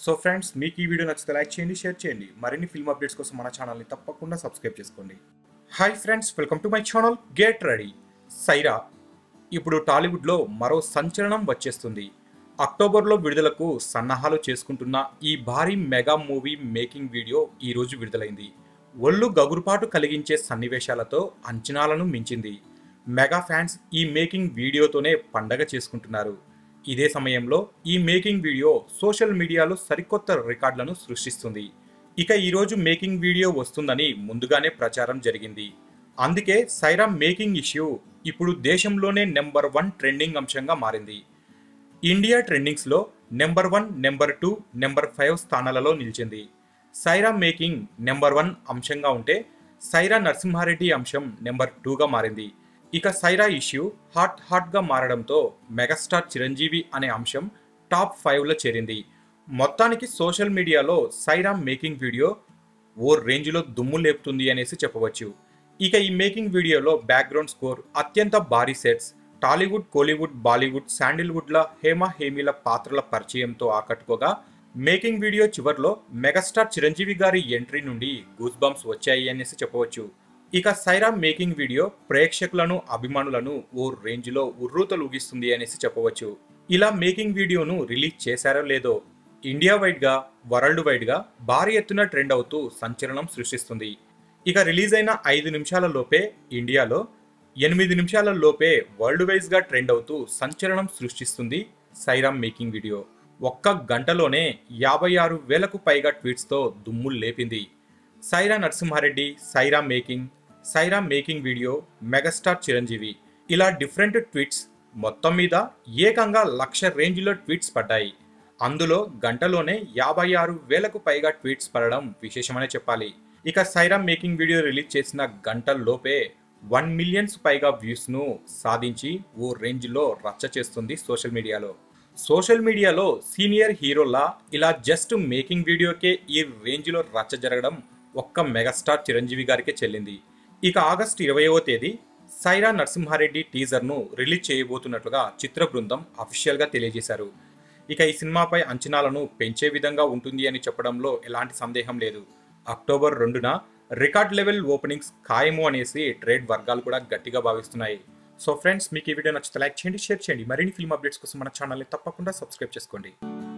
so friends మీకు ఈ video నచ్చితే లైక్ చేయండి షేర్ చేయండి మరిన్ని ఫిల్మ్ అప్డేట్స్ కోసం మన ఛానల్ని తప్పకుండా సబ్స్క్రైబ్ చేసుకోండి hi friends welcome to my channel get ready Sye Raa ఇప్పుడు టాలీవుడ్లో మరో సంచలనం వచ్చేస్తుంది అక్టోబర్లో విడుదలకు సన్నాహాలు చేసుకుంటున్న ఈ భారీ మెగా మూవీ మేకింగ్ వీడియో ఈరోజు విడుదలైంది ఒళ్ళు గగురుపాటు కలిగించే సన్నివేశాలతో అంచనాలను మించింది మెగా ఫ్యాన్స్ ఈ మేకింగ్ వీడియోతోనే పండగ చేసుకుంటున్నారు ఇదే సమయంలో ఈ మేకింగ్ వీడియో సోషల్ మీడియాలో సరికొత్త రికార్డులను సృష్టిస్తుంది ఇక ఈరోజు మేకింగ్ వీడియో వస్తుందని ముందుగానే ప్రచారం జరిగింది అందుకే సైరా మేకింగ్ ఇష్యూ ఇప్పుడు దేశంలోనే నెంబర్ వన్ ట్రెండింగ్ అంశంగా మారింది ఇండియా ట్రెండింగ్స్లో number one number two number five స్థానాలలో నిలిచింది సైరా మేకింగ్ నెంబర్ వన్ అంశంగా ఉంటే సైరా నరసింహారెడ్డి అంశం నెంబర్ టూగా మారింది ఇక సైరా ఇష్యూ హాట్ హాట్గా మారడంతో మెగాస్టార్ చిరంజీవి అనే అంశం టాప్ ఫైవ్లో చేరింది మొత్తానికి సోషల్ మీడియాలో సైరా మేకింగ్ వీడియో ఓ రేంజ్లో దుమ్ము లేపుతుంది అనేసి చెప్పవచ్చు ఇక ఈ మేకింగ్ వీడియోలో బ్యాక్గ్రౌండ్ స్కోర్ అత్యంత భారీ సెట్స్ టాలీవుడ్ కోలీవుడ్ బాలీవుడ్ శాండిల్వుడ్ల హేమ హేమిల పాత్రల పరిచయంతో ఆకట్టుకోగా మేకింగ్ వీడియో చివర్లో మెగాస్టార్ చిరంజీవి గారి ఎంట్రీ నుండి గూస్ బంప్స్ వచ్చాయి అనేసి చెప్పవచ్చు ఇక సైరా మేకింగ్ వీడియో ప్రేక్షకులను అభిమానులను ఓ రేంజ్లో ఉర్రూతలూగిస్తుంది అనేసి చెప్పవచ్చు ఇలా మేకింగ్ వీడియోను రిలీజ్ చేశారో లేదో ఇండియా వైడ్గా వరల్డ్ వైడ్గా భారీ ఎత్తున ట్రెండ్ అవుతూ సంచలనం సృష్టిస్తుంది ఇక రిలీజ్ అయిన ఐదు నిమిషాల లోపే ఇండియాలో ఎనిమిది నిమిషాల లోపే వరల్డ్ వైజ్గా ట్రెండ్ అవుతూ సంచలనం సృష్టిస్తుంది సైరామ్ మేకింగ్ వీడియో ఒక్క గంటలోనే యాభై ఆరు వేలకు పైగా ట్వీట్స్తో దుమ్ము లేపింది Sye Raa Narasimha Reddy Sye Raa making Sye Raa making video megastar Chiranjeevi ఇలా డిఫరెంట్ ట్వీట్స్ మొత్తం మీద ఏకంగా లక్ష రేంజ్లో ట్వీట్స్ పడ్డాయి అందులో గంటలోనే యాభై ఆరు వేలకు పైగా ట్వీట్స్ పడడం విశేషమనే చెప్పాలి ఇక సైరా మేకింగ్ వీడియో రిలీజ్ చేసిన గంటల్లోపే వన్ మిలియన్స్ పైగా వ్యూస్ను సాధించి ఓ రేంజ్లో రచ్చ చేస్తుంది సోషల్ మీడియాలో సోషల్ మీడియాలో సీనియర్ హీరోలా ఇలా జస్ట్ మేకింగ్ వీడియోకే ఈ రేంజ్లో రచ్చ జరగడం ఒక్క మెగాస్టార్ చిరంజీవి గారికే చెల్లింది ఇక ఆగస్టు ఇరవైవ తేదీ సైరా నరసింహారెడ్డి టీజర్ను రిలీజ్ చేయబోతున్నట్లుగా చిత్ర బృందం అఫీషియల్గా తెలియజేశారు ఇక ఈ సినిమాపై అంచనాలను పెంచే విధంగా ఉంటుంది అని చెప్పడంలో ఎలాంటి సందేహం లేదు అక్టోబర్ రెండున రికార్డ్ లెవెల్ ఓపెనింగ్స్ ఖాయము అనేసి ట్రేడ్ వర్గాలు కూడా గట్టిగా భావిస్తున్నాయి సో ఫ్రెండ్స్ మీకు ఈ వీడియో నచ్చితే లైక్ చేయండి షేర్ చేయండి మరిన్ని ఫిల్మ్ అప్డేట్స్ కోసం మన ఛానల్ని తప్పకుండా సబ్స్క్రైబ్ చేసుకోండి